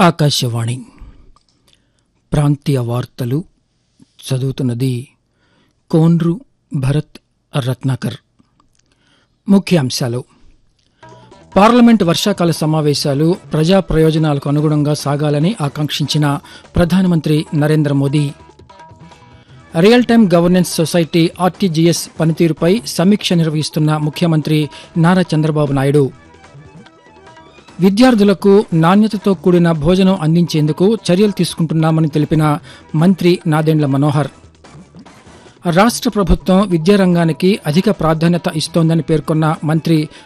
ఆకాశవాణి ప్రాంతీయ వార్తలు చదువుతున్నది కోన్రు భరత్ రత్నాకర్ ముఖ్యాంశాలు పార్లమెంట్ వర్షాకాల సమావేశాలు ప్రజా ప్రయోజనాలకు అనుగుణంగా సాగాలని ఆకాంక్షించిన ప్రధానమంత్రి Narendra Modi real time governance society RTGS పనితీరుపై సమీక్ష నిర్వహిస్తున్న ముఖ్యమంత్రి నారా చంద్రబాబు నాయుడు విద్యార్థులకు నాణ్యతతో కూడిన భోజనం అందించేందుకు చర్యలు తీసుకుంటున్నామని తెలిపిన మంత్రి నాదెండ్ల మనోహర్ రాష్ట్ర ప్రభుత్వం విద్యారంగానికి అధిక ప్రాధాన్యత ఇస్తోందని పేర్కొన్న మంత్రి